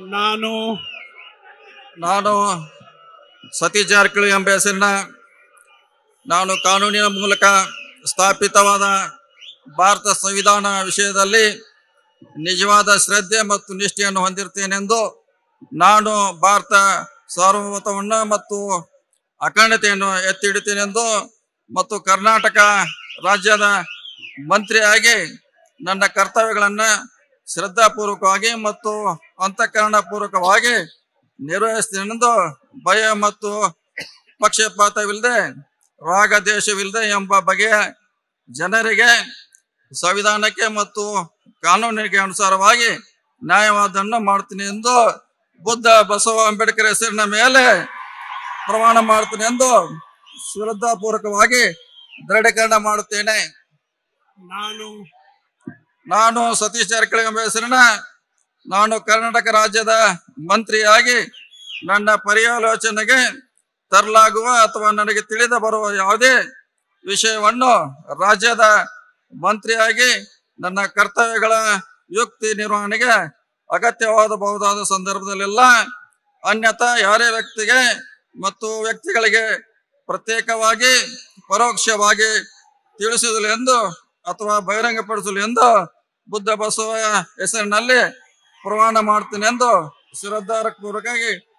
ನಾನು ನಾನು ಸತೀಶ್ ಜಾರಕಿಹೊಳಿ ಎಂಬ ಹೆಸರಿನ ನಾನು ಕಾನೂನಿನ ಮೂಲಕ ಸ್ಥಾಪಿತವಾದ ಭಾರತ ಸಂವಿಧಾನ ವಿಷಯದಲ್ಲಿ ನಿಜವಾದ ಶ್ರದ್ಧೆ ಮತ್ತು ನಿಷ್ಠೆಯನ್ನು ಹೊಂದಿರ್ತೇನೆಂದು ನಾನು ಭಾರತ ಸಾರ್ವಭೌಮತ್ವವನ್ನು ಮತ್ತು ಅಖಂಡತೆಯನ್ನು ಎತ್ತಿ ಹಿಡಿತೇನೆಂದು ಮತ್ತು ಕರ್ನಾಟಕ ರಾಜ್ಯದ ಮಂತ್ರಿಯಾಗಿ ನನ್ನ ಕರ್ತವ್ಯಗಳನ್ನು ಶ್ರದ್ಧಾಪೂರ್ವಕವಾಗಿ ಮತ್ತು ಅಂತಃಕರಣಪೂರ್ವಕವಾಗಿ ನಿರ್ವಹಿಸ್ತೇನೆಂದು ಭಯ ಮತ್ತು ಪಕ್ಷಪಾತವಿಲ್ಲದೆ ರಾಗ ದ್ವೇಷವಿಲ್ಲದೆ ಎಂಬ ಬಗೆಯ ಜನರಿಗೆ ಸಂವಿಧಾನಕ್ಕೆ ಮತ್ತು ಕಾನೂನಿಗೆ ಅನುಸಾರವಾಗಿ ನ್ಯಾಯವಾದನ್ನು ಮಾಡ್ತೀನಿ ಎಂದು ಬುದ್ಧ ಬಸವ ಅಂಬೇಡ್ಕರ್ ಹೆಸರಿನ ಮೇಲೆ ಪ್ರಮಾಣ ಮಾಡ್ತೀನಿ ಎಂದು ಶ್ರದ್ಧಾಪೂರ್ವಕವಾಗಿ ದೃಢೀಕರಣ ಮಾಡುತ್ತೇನೆ ನಾನು ನಾನು ಸತೀಶ್ ಜಾರಕಿಹೊಳಿ ಎಂಬ ಹೆಸರಿನ ನಾನು ಕರ್ನಾಟಕ ರಾಜ್ಯದ ಮಂತ್ರಿಯಾಗಿ ನನ್ನ ಪರ್ಯಾಲೋಚನೆಗೆ ತರಲಾಗುವ ಅಥವಾ ನನಗೆ ತಿಳಿದ ಬರುವ ಯಾವುದೇ ವಿಷಯವನ್ನು ರಾಜ್ಯದ ಮಂತ್ರಿಯಾಗಿ ನನ್ನ ಕರ್ತವ್ಯಗಳ ಯುಕ್ತಿ ನಿರ್ವಹಣೆಗೆ ಅಗತ್ಯವಾದಬಹುದಾದ ಸಂದರ್ಭದಲ್ಲೆಲ್ಲ ಅನ್ಯಥಾ ಯಾರೇ ವ್ಯಕ್ತಿಗೆ ಮತ್ತು ವ್ಯಕ್ತಿಗಳಿಗೆ ಪ್ರತ್ಯೇಕವಾಗಿ ಪರೋಕ್ಷವಾಗಿ ತಿಳಿಸುವುದಿಲ್ಲ ಎಂದು ಅಥವಾ ಬಹಿರಂಗಪಡಿಸಲು ಎಂದು ಬುದ್ಧ ಬಸವ ಹೆಸರಿನಲ್ಲಿ ಪ್ರಮಾಣ ಮಾಡ್ತೀನಿ ಎಂದು ಶ್ರದ್ಧಾಪೂರ್ವಕವಾಗಿ